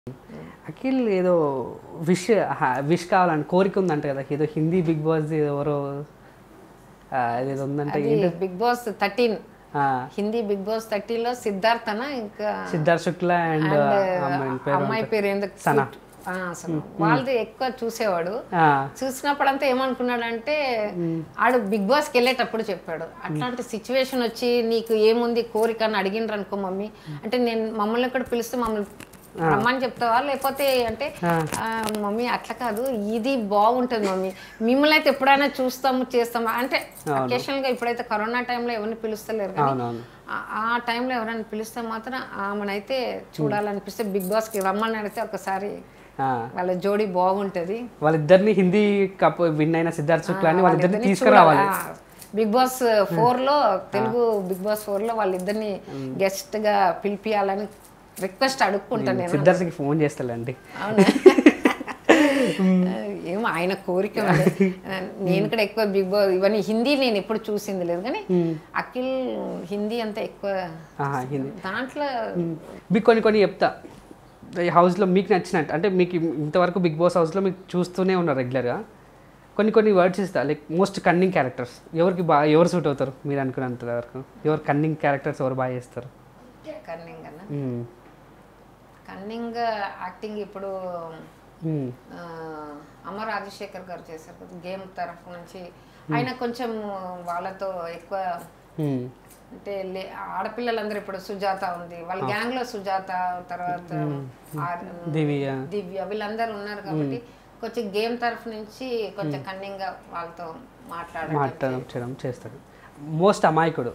అఖిల్ ఏదో wish wish కావాలని కోరిక ఉందంట కదా ఏదో హిందీ బిగ్ బాస్ ఎవరో ఆ, అదేదో ఉందంటే అది ఏంటో బిగ్ బాస్ థర్టీన్ ఆ, హిందీ బిగ్ బాస్ థర్టీన్లో సిద్ధార్థన ఇంకా సిద్ధార్థ్ శుక్లా అండ్ and, అమ్మాయి పేరు అమ్మాయి పేరు ఎందుకు సనా. ఆ, సనా. వాళ్ళది ఎక్కువ చూసేవాడు ఆ, చూసినప్పుడంతా ఏమనుకున్నాడంటే ఆడు బిగ్ బాస్కి వెళ్ళేటప్పుడు చెప్పాడు అట్లాంటి సిచ్యువేషన్ వచ్చి నీకు ఏముంది కోరిక అని అడిగినరు అనుకో మమ్మీ అంటే నేను మమ్మల్ని కూడా పిలిస్తే మమ్మల్ని రమ్మని చెప్తావా లేకపోతే అంటే "ఆ, మమ్మీ అట్లా కాదు ఇది బాగుంటుంది మమ్మీ మిమ్మల్ని అయితే ఎప్పుడైనా చూస్తాము చేస్తాము అంటే అకేషనల్ గా ఇప్పుడైతే కరోనా టైంలో ఎవరిని పిలుస్తలేరు కానీ అవునవును ఆ- ఆ టైంలో ఎవరైనా పిలిస్తే మాత్రం ఆమెనైతే చూడాలనిపిస్తే బిగ్ బాస్కి రమ్మని అడిగితే ఒకసారి ఆ, వాళ్ళ జోడీ బాగుంటది వాళ్ళిద్దరిని హిందీ కప్ విన్ అయిన సిద్ధార్థ్ శుక్లాని వాళ్ళిద్దరిని వాళ్ళిద్దరిని తీసుకురావాలి చూడాలి. ఆ, బిగ్ బాస్ ఫోర్ లో తెలుగు బిగ్ బాస్ ఫోర్ లో వాళ్ళిద్దరిని గెస్ట్ గా పిలిపియాలని రిక్వెస్ట్ అడుక్కుంటా నేను సిద్ధార్థ్కి ఫోన్ చేస్తానండి అవునా ఏమో ఆయన కోరిక ఉంది. నేను కూడా ఎక్కువ బిగ్ బాస్ ఇవన్నీ హిందీ నేను ఎప్పుడు చూసింది లేదు కానీ అఖిల్ హిందీ అంతా ఎక్కువ ఆహా, హిందీ దాంట్లో మీకు కొన్ని కొన్ని చెప్తా ఈ హౌస్లో మీకు నచ్చినట్టు అంటే మీకు ఇంతవరకు బిగ్ బాస్ హౌస్లో మీకు చూస్తూనే ఉన్నారు రెగ్యులర్గా కొన్ని కొన్ని వర్డ్స్ ఇస్తా లైక్ మోస్ట్ కన్నింగ్ క్యారెక్టర్స్ ఎవరికి బాగా ఎవరు సూట్ అవుతారు మీరు అనుకున్నంత వరకు ఎవరు కన్నింగ్ క్యారెక్టర్స్ ఎవరు బాగా చేస్తారు కన్నింగ్ అన్న మ్మ్. కన్నింగ్ యాక్టింగ్ ఇప్పుడు మ్మ్. ఆ, అమ్మ రాజశేఖర్ గారు చేశారు కదా గేమ్ తరఫు నుంచి ఆయన కొంచెం వాళ్ళతో ఎక్కువ మ్మ్. అంటే లే- ఆడపిల్లలందరూ ఇప్పుడు సుజాత ఉంది వాళ్ళ గ్యాంగ్ లో సుజాత తర్వాత ఆర్- దివ్య దివ్య వీళ్ళందరూ ఉన్నారు కాబట్టి కొంచెం గేమ్ తరఫు నుంచి కొంచెం కన్నింగ్ గా వాళ్ళతో మాట్లాడడం మాట్లాడడం చేస్తాడు మోస్ట్ అమాయకుడు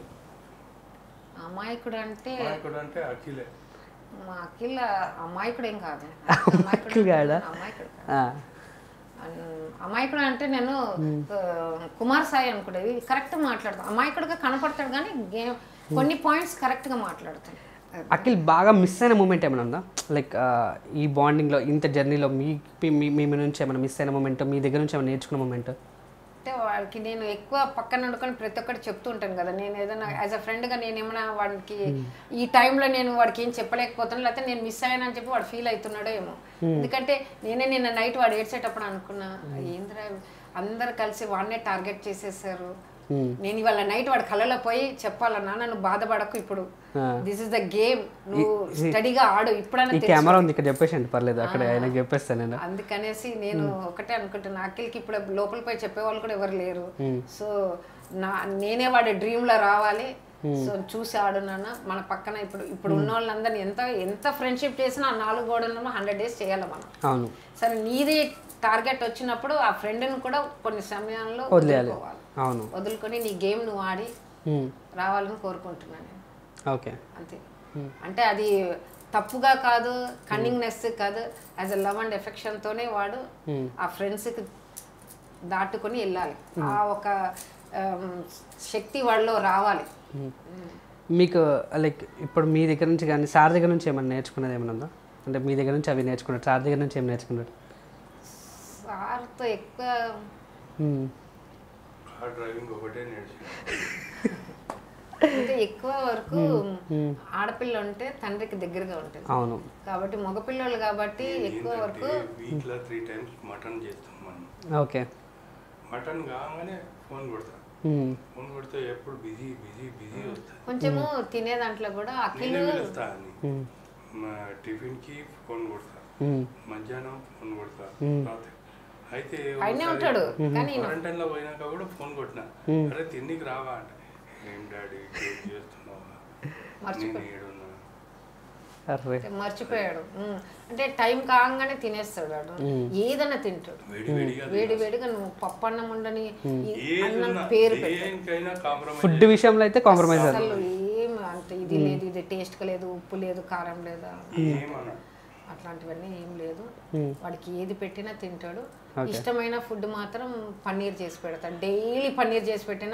అమాయకుడు అంటే నాయకుడు అంటే అఖిలే మా అఖిల్ అమాయకుడు ఏం కాదు అమాయకుడు కాదా? అమాయకుడు కాదు. ఆ, అన్- అమాయకుడు అంటే నేను ఆ, కుమార్ సాయి అనుకునేది కరెక్ట్ మాట్లాడతాను అమాయకుడుగా కనపడతాడు కానీ గేమ్ కొన్ని పాయింట్స్ కరెక్ట్ గా మాట్లాడతాడు అఖిల్ బాగా మిస్ అయిన మూమెంట్ ఏమైనా ఉందా లైక్ ఈ బాండింగ్లో ఇంత జర్నీలో మీ మీ మీ నుంచి ఏమైనా మిస్ అయిన మూమెంట్ మీ దగ్గర నుంచి ఏమైనా నేర్చుకున్న మూమెంట్ అంటే వాడికి నేను ఎక్కువ పక్కన వండుకొని ప్రతి ఒక్కటి చెప్తూ ఉంటాను కదా నేను ఏదైనా యాజ్ అ ఫ్రెండ్గా నేను ఏమైనా వాడికి ఈ టైంలో నేను వాడికి ఏం చెప్పలేకపోతాను లేకపోతే నేను మిస్ అయ్యాను అని చెప్పి వాడు ఫీల్ అవుతున్నాడో ఏమో ఎందుకంటే నేనే నిన్న నైట్ వాడు ఏడ్చేటప్పుడు అనుకున్నా ఏంద్రా అందరు కలిసి వాడినే టార్గెట్ చేసేసారు నేను ఇవాళ నైట్ వాడి కళ్ళలో పోయి చెప్పాలన్నా నన్ను బాధపడకు ఇప్పుడు దిస్ ఇస్ ద గేమ్ నువ్వు స్టడీగా ఆడు ఇప్పుడైనా ఈ కెమెరా ఉంది ఇక్కడ చెప్పేసి పర్లేదు అక్కడ ఆయనకు చెప్పేస్తాను నేను అందుకనేసి నేను ఒకటే అనుకుంటున్నా అఖిల్కి ఇప్పుడు లోపల పోయి చెప్పేవాళ్ళు కూడా ఎవరు లేరు సో నా నేనే వాడి డ్రీమ్ లో రావాలి సో చూసి ఆడున్నాను మన పక్కన ఇప్పుడు ఇప్పుడు ఉన్న వాళ్ళందరినీ ఎంత ఎంత ఫ్రెండ్షిప్ చేసినా ఆ నాలుగు గోడలను హండ్రెడ్ డేస్ చేయాలి మనం అవును సరే నీది టార్గెట్ వచ్చినప్పుడు ఆ ఫ్రెండ్ని కూడా కొన్ని సమయాల్లో వదిలేయాలి వదులుకోవాలి అవును వదులుకొని నీ గేమ్ నువ్వు ఆడి మ్మ్. రావాలని కోరుకుంటున్నాను నేను ఓకే అంతే అంటే అది తప్పుగా కాదు కన్నింగ్నెస్ కాదు as a love and affection తోనే వాడు ఆ ఫ్రెండ్స్ కి దాటుకొని వెళ్ళాలి ఆ ఒక ఆమ్, శక్తి వాళ్ళలో రావాలి మీకు లైక్ ఇప్పుడు మీ దగ్గర నుంచి కానీ సార్ దగ్గర నుంచి ఏమైనా నేర్చుకున్నది ఏమైనా ఉందా అంటే మీ దగ్గర నుంచి అవి నేర్చుకున్నారు సార్ దగ్గర నుంచి ఏం నేర్చుకున్నారు సార్తో ఎక్కువ మ్మ్. కార్ డ్రైవింగ్ ఒకటే నేర్చుకున్నాను అంటే ఎక్కువ వరకు ఆడపిల్ల ఉంటే తండ్రికి దగ్గరగా ఉంటుంది అవును కాబట్టి మగపిల్లలు కాబట్టి ఎక్కువ వరకు వీక్ లో త్రీ టైమ్స్ మటన్ చేస్తాం మనం ఓకే మటన్ కాగానే ఫోన్ కొడతాం మ్మ్. ఫోన్ కొడితే ఎప్పుడు బిజీ బిజీ బిజీ వస్తుంది కొంచెము తినే దాంట్లో కూడా అఖిల్ నేనే పిలుస్తా అని మా టిఫిన్ కి ఫోన్ కొడతా మ్మ్. మధ్యాహ్నం ఫోన్ కొడతా రాత్రి అయితే ఆయనే ఉంటాడు కానీ క్వారంటైన్ లో పోయినాక కూడా ఫోన్ కొట్టినా అరే తిన్నికి రావా అంటే ఏం డాడీ ఏం చేస్తున్నావా నేను ఏడున్నా అర్రే మర్చిపోయాడు ఉమ్. అంటే టైం కాగానే తినేస్తాడు వాడు ఏదైనా తింటాడు వేడి వేడిగా వేడి వేడిగా నువ్వు పప్పు అన్నం ఉండని ఈ ఏది అన్నం ఉన్నా పేరు పెట్టు దేనికైనా కాంప్రమైజ్ ఫుడ్ విషయంలో అయితే కాంప్రమైజ్ అసలు ఏం అంత ఇది లేదు ఇది టేస్ట్ లేదు ఉప్పు లేదు కారం లేదా ఏమన్నా అట్లాంటివన్నీ ఏం లేదు వాడికి ఏది పెట్టినా తింటాడు ఇష్టమైన ఫుడ్ మాత్రం పన్నీర్ చేసి పెడతాడు డైలీ పన్నీర్ చేసి పెట్టినా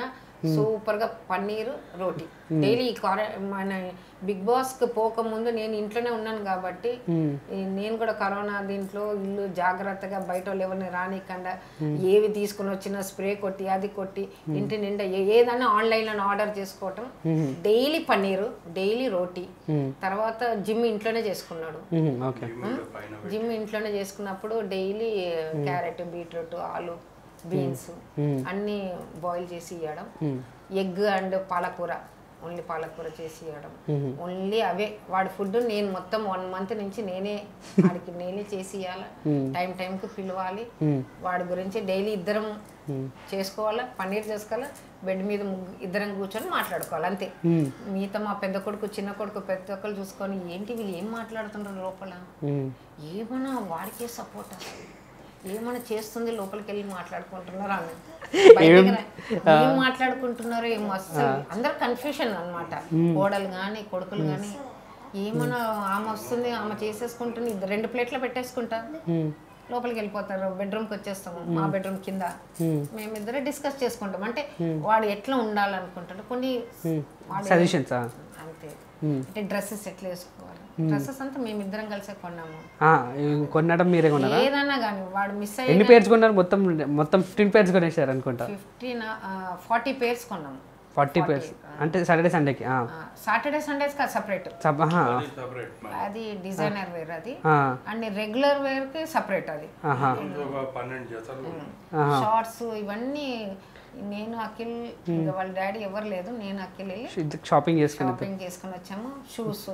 సూపర్ గా పన్నీర్ రోటీ డైలీ మన బిగ్ బాస్ కి పోకముందు నేను ఇంట్లోనే ఉన్నాను కాబట్టి ఈ నేను కూడా కరోనా దీంట్లో ఇల్లు జాగ్రత్తగా బయట వాళ్ళు ఎవరిని రానికుండా ఏవి తీసుకుని వచ్చినా స్ప్రే కొట్టి అది కొట్టి ఇంటి నిండా ఏ- ఏదైనా ఆన్లైన్ లో ఆర్డర్ చేసుకోవటం డైలీ పన్నీరు డైలీ రోటీ తర్వాత జిమ్ ఇంట్లోనే చేసుకున్నాడు ఓకే జిమ్ పైన జిమ్ ఇంట్లోనే చేసుకున్నప్పుడు డైలీ క్యారెట్ బీట్రూట్ ఆలు బీన్స్ అన్ని బాయిల్ చేసి ఇవ్వడం ఎగ్ అండ్ పాలకూర ఓన్లీ పాలకూర చేసి ఇవ్వడం ఓన్లీ అవే వాడి ఫుడ్ నేను మొత్తం వన్ మంత్ నుంచి నేనే వాడికి నేనే చేసి ఇవ్వాలి టైం టైంకి పిలవాలి వాడి గురించి డైలీ ఇద్దరం చేసుకోవాలా పన్నీర్ చేసుకోవాలా బెడ్ మీద ముగ్గు- ఇద్దరం కూర్చొని మాట్లాడుకోవాలి అంతే మిగతా మా పెద్ద కొడుకు చిన్న కొడుకు పెద్ద ఒక్కరు చూసుకొని ఏంటి వీళ్ళు ఏం మాట్లాడుతున్నారు లోపల ఏమన్నా వాడికే సపోర్ట్ అసలు ఏమైనా చేస్తుంది లోపలికి వెళ్ళి మాట్లాడుకుంటున్నారు అని బయటికి రా- ఏం మాట్లాడుకుంటున్నారో ఏమో అసలు అందరు కన్ఫ్యూషన్ అన్నమాట కోడలు కానీ కొడుకులు కానీ ఏమన్నా ఆమె వస్తుంది ఆమె చేసేసుకుంటుంది ఇద్దరు రెండు ప్లేట్లు పెట్టేసుకుంటా లోపలికి వెళ్ళిపోతారు బెడ్రూమ్కి వచ్చేస్తాము మా బెడ్రూమ్ కింద మేమిద్దరే డిస్కస్ చేసుకుంటాం అంటే వాడు ఎట్లా ఉండాలనుకుంటాడు కొన్ని వాడు సజెషన్స్ అంతే అంటే డ్రెస్సెస్ ఎట్లా వేసుకోవాలి డ్రెస్సెస్ అంతా మేమిద్దరం కలిసే కొన్నాము కొనడం మీరే కొన్నారా ఏదన్నా కానీ వాడు మిస్ అయ్యి ఎన్ని పేర్స్ కొన్నారు మొత్తం మొత్తం ఫిఫ్టీన్ పేర్స్ కొనేసారు అనుకుంటా ఫిఫ్టీన్ ఫార్టీ పేర్స్ కొన్నాము ఫార్టీ పేర్స్ అంటే సాటర్డే సండేకి సాటర్డే సండేస్ కాదు సపరేట్ సపరేట్ అది డిజైనర్ వేర్ అది ఆ, అండ్ రెగ్యులర్ వేర్ కి సపరేట్ అది ఆహా ఒక పన్నెండు జతలు షార్ట్స్ ఇవన్నీ నేను అఖిల్ ఇంకా వాళ్ళ డాడీ ఎవరు లేదు నేను అఖిల్ వెళ్ళి షాపింగ్ చేసుకుని షాపింగ్ చేసుకుని వచ్చాము షూస్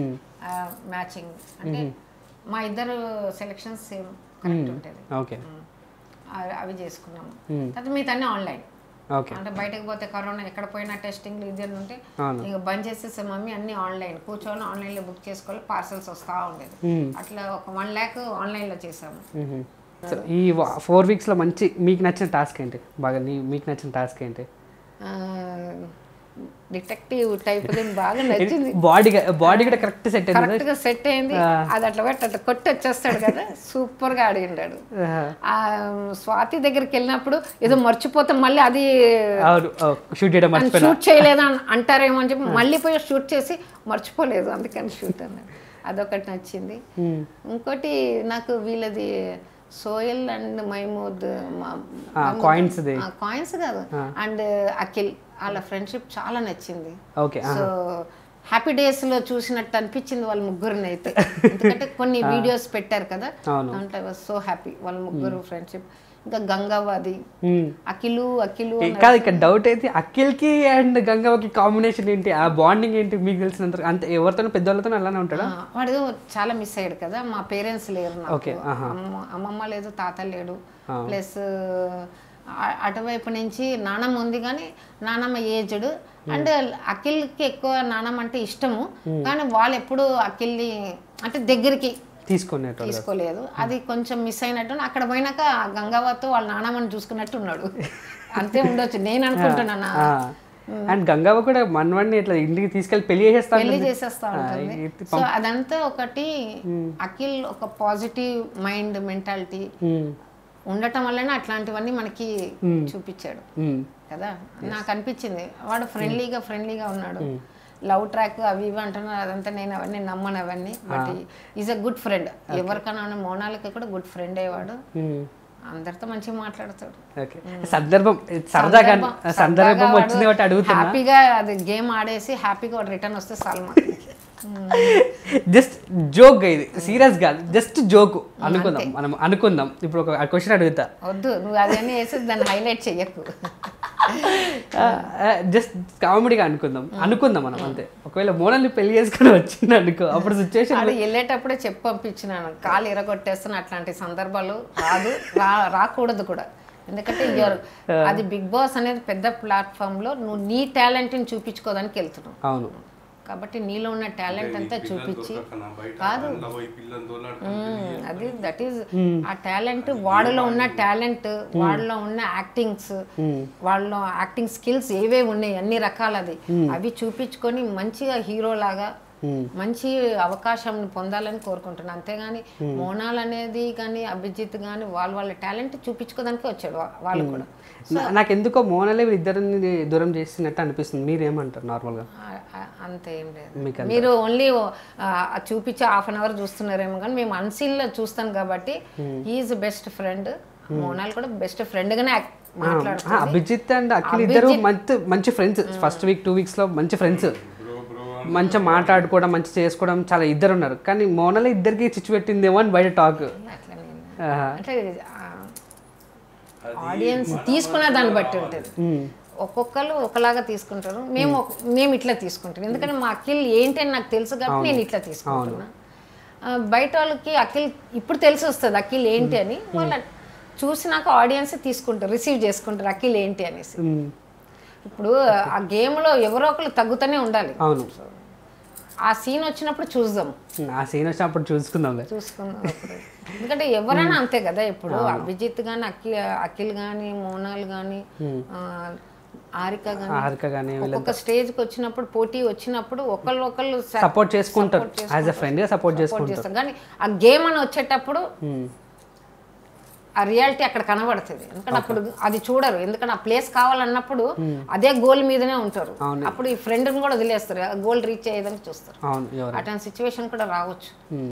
మ్యాచింగ్ అంటే మా ఇద్దరు సెలెక్షన్స్ సేమ్ కరెక్ట్ ఉంటుంది ఓకే అవి- అవి చేసుకున్నాము తర్వాత మిగతా అన్ని ఆన్లైన్ ఓకే అంటే బయటకు పోతే కరోనా ఎక్కడ పోయినా టెస్టింగ్ ఇది అని ఉంటే అవును. ఇక బంద్ చేసేసే మమ్మీ అన్ని ఆన్లైన్ కూర్చొని ఆన్లైన్ లో బుక్ చేసుకోవాలి పార్సల్స్ వస్తూ ఉండేది అట్లా ఒక వన్ ల్యాక్ ఆన్లైన్ లో చేసాము సో ఈ ఫోర్ వీక్స్లో మంచి మీకు నచ్చిన టాస్క్ ఏంటి బాగా నీ మీకు నచ్చిన టాస్క్ ఏంటి డిటెక్టివ్ టైప్ బాగా నచ్చింది బాడీ బాడీ కూడా కరెక్ట్ సెట్ అయింది కరెక్ట్ గా సెట్ అయింది అది అట్లా పెట్టి అట్లా కొట్టి వచ్చేస్తాడు కదా సూపర్ గా ఆడిండాడు ఆ స్వాతి దగ్గరికి వెళ్ళినప్పుడు ఏదో మర్చిపోతే మళ్ళీ అది అవును షూట్ చేయడం మర్చిపోయినా షూట్ చేయలేదా అని అంటారేమో అని చెప్పి మళ్ళీ పోయి షూట్ చేసి మర్చిపోలేదు అందుకని షూట్ అన్నాడు అదొకటి నచ్చింది ఇంకోటి నాకు వీళ్ళది Sohel and Mehboob coins the coins కాదు అండ్ అఖిల్ వాళ్ళ ఫ్రెండ్షిప్ చాలా నచ్చింది ఓకే సో హ్యాపీ డేస్ లో చూసినట్టు అనిపించింది వాళ్ళ ముగ్గురిని అయితే ఎందుకంటే కొన్ని వీడియోస్ పెట్టారు కదా అవును. దాంట్లో సో హ్యాపీ వాళ్ళ ముగ్గురు ఫ్రెండ్షిప్ ఇంకా గంగావాది అఖిలు అఖిలు అని కాదు ఇక్కడ డౌట్ అయితే అఖిల్కి అండ్ గంగవ్వకి కాంబినేషన్ ఏంటి ఆ బాండింగ్ ఏంటి మీకు తెలిసినంత అంత ఎవరితోనో పెద్దవాళ్ళతో అలానే ఉంటాడా ఆ, వాడు చాలా మిస్ అయ్యాడు కదా మా పేరెంట్స్ లేరు నాకు Okay, ఆహా. అమ్మ అమ్మమ్మ లేదు తాత లేడు ప్లస్ అటువైపు నుంచి నానమ్మ ఉంది కానీ నానమ్మ ఏజ్డ్ అండ్ అఖిల్కి ఎక్కువ నానమ్మ అంటే ఇష్టము కానీ వాళ్ళు ఎప్పుడు అఖిల్ని అంటే దగ్గరికి తీసుకునేటోళ్ళు తీసుకోలేదు అది కొంచెం మిస్ అయినట్టు అక్కడ పోయినాక గంగావతో వాళ్ళ నానమ్మని చూసుకున్నట్టు ఉన్నాడు అంతే ఉండొచ్చు నేను అనుకుంటున్నాను అండ్ గంగవ్వ కూడా మనవాడిని ఇట్లా ఇంటికి తీసుకెళ్ళి పెళ్లి చేసేస్తా పెళ్లి ఉంటుంది. చేసేస్తా ఉంటుంది ఇది సో అదంతా ఒకటి అఖిల్ ఒక పాజిటివ్ మైండ్ మెంటాలిటీ ఉమ్, ఉండటం వల్లనే అట్లాంటివన్నీ మనకి చూపించాడు ఉమ్, కదా నాకు అనిపించింది వాడు ఫ్రెండ్లీగా ఫ్రెండ్లీగా ఉన్నాడు లవ్ ట్రాక్ అవి ఇవి అంటున్నారు అదంతా నేను అవన్నీ నమ్మను అవన్నీ but is a good friend ఎవరికైనా మోనాలకి కూడా గుడ్ ఫ్రెండ్ అయ్యేవాడు ఉమ్. అందరితో మంచిగా మాట్లాడతాడు ఓకే సందర్భం సరదాగా సందర్భం వాడు వచ్చింది కాబట్టి అడుగుతున్నా హ్యాపీగా అది గేమ్ ఆడేసి హ్యాపీగా వాడు రిటర్న్ వస్తే చాలు మాకు. జస్ట్ జోక్ ఇది సీరియస్ కాదు జస్ట్ జోక్ అనుకుందాం మనం అనుకుందాం ఇప్పుడు ఒక క్వశ్చన్ అడుగుతా వద్దు నువ్వు అవన్నీ వేసి దాన్ని హైలైట్ చెయ్యకు జస్ట్ కామెడీగా అనుకుందాం అనుకుందాం మనం అంతే ఒకవేళ మోనల్ని పెళ్లి చేసుకుని వచ్చింది అనుకో అప్పుడు సిచ్యువేషన్ అది వెళ్ళేటప్పుడే చెప్పి పంపించినాను కాలు ఎరగొట్టేస్తాను అట్లాంటి సందర్భాలు రాదు రా రాకూడదు కూడా ఎందుకంటే you're- అది బిగ్ బాస్ అనేది పెద్ద ప్లాట్ఫామ్ లో నువ్వు నీ టాలెంట్ ని చూపించుకోవడానికి వెళ్తున్నావు అవును కాబట్టి నీలో ఉన్న టాలెంట్ అంతా చూపించి బయట కాదు. అందులో పోయి పిల్లలు తోలాడుకుంటూ మ్మ్. అది దట్ ఈస్ ఆ టాలెంట్ వాడిలో ఉన్న టాలెంట్ వాళ్ళలో ఉన్న యాక్టింగ్స్ వాళ్ళలో యాక్టింగ్ స్కిల్స్ ఏవే ఉన్నాయి అన్ని రకాలది అవి చూపించుకొని మంచిగా హీరో లాగా మంచి అవకాశం పొందాలని కోరుకుంటున్నాను అంతేగాని మోనాల్ అనేది కానీ అభిజిత్ కానీ వాళ్ళ వాళ్ళ టాలెంట్ చూపించుకోవడానికి వచ్చాడు వా- వాళ్ళు కూడా నా- నాకు ఎందుకో మోనలే ఇద్దరిని దూరం చేసినట్టు అనిపిస్తుంది మీరేమంటారు నార్మల్గా ఆ- ఆ- అంత ఏం లేదు మీకు మీరు ఓన్లీ చూపించి హాఫ్ అన్ అవర్ చూస్తున్నారేమో కానీ మేము అన్సీన్లో చూస్తాను కాబట్టి ఈజ్ బెస్ట్ ఫ్రెండ్ మోనాల్ కూడా బెస్ట్ ఫ్రెండ్గానే మాట్లాడుతుంది అభిజిత్ అండ్ అఖిల్ ఇద్దరు మంచి మంచి ఫ్రెండ్స్ ఫస్ట్ వీక్ టూ వీక్స్లో మంచి ఫ్రెండ్స్ బ్రో బ్రో మంచిగా మాట్లాడుకోవడం మంచి చేసుకోవడం చాలా ఇద్దరు ఉన్నారు కానీ మోనల్ ఇద్దరికి చిచ్చు పెట్టిందేమో అని బయట టాక్ అట్లా నేను అంటే ఆడియన్స్ తీసుకునే దాన్ని బట్టి ఉంటుంది ఒక్కొక్కరు ఒకలాగా తీసుకుంటారు మేము ఒక- మేము ఇట్లా తీసుకుంటాం ఎందుకంటే మా అఖిల్ ఏంటి అని నాకు తెలుసు కాబట్టి నేను ఇట్లా తీసుకుంటున్నా ఆ, బయట వాళ్ళకి అఖిల్ ఇప్పుడు తెలిసి వస్తుంది అఖిల్ ఏంటి అని వాళ్ళ చూసినాక ఆడియన్స్ తీసుకుంటారు రిసీవ్ చేసుకుంటారు అఖిల్ ఏంటి అనేసి ఇప్పుడు ఆ గేమ్లో ఎవరో ఒకరు తగ్గుతూనే ఉండాలి అవును ఆ సీన్ వచ్చినప్పుడు చూద్దాం ఆ సీన్ వచ్చినప్పుడు చూసుకుందాంలే చూసుకున్నాం అప్పుడు ఎందుకంటే ఎవరైనా అంతే కదా ఇప్పుడు అభిజిత్ కానీ అఖిల్ అఖిల్ కానీ మోనాల్ కానీ ఆరిక కానీ హారిక కానీ ఒక్కొక్క స్టేజ్కి వచ్చినప్పుడు పోటీ వచ్చినప్పుడు ఒకళ్ళు ఒకళ్ళు సపోర్ట్ చేసుకుంటారు యాజ్ అ ఫ్రెండ్గా సపోర్ట్ సపోర్ట్ చేసుకుంటారు చేస్తారు కానీ ఆ గేమ్ అని వచ్చేటప్పుడు ఆ రియాలిటీ అక్కడ కనబడుతుంది ఎందుకంటే అప్పుడు అది చూడరు ఎందుకంటే ఆ ప్లేస్ కావాలన్నప్పుడు అదే గోల్ మీదనే ఉంటారు అప్పుడు ఈ ఫ్రెండ్ని కూడా వదిలేస్తారు గోల్ రీచ్ అయ్యేదని చూస్తారు అవును ఎవరు అటువంటి సిచ్యువేషన్ కూడా రావచ్చు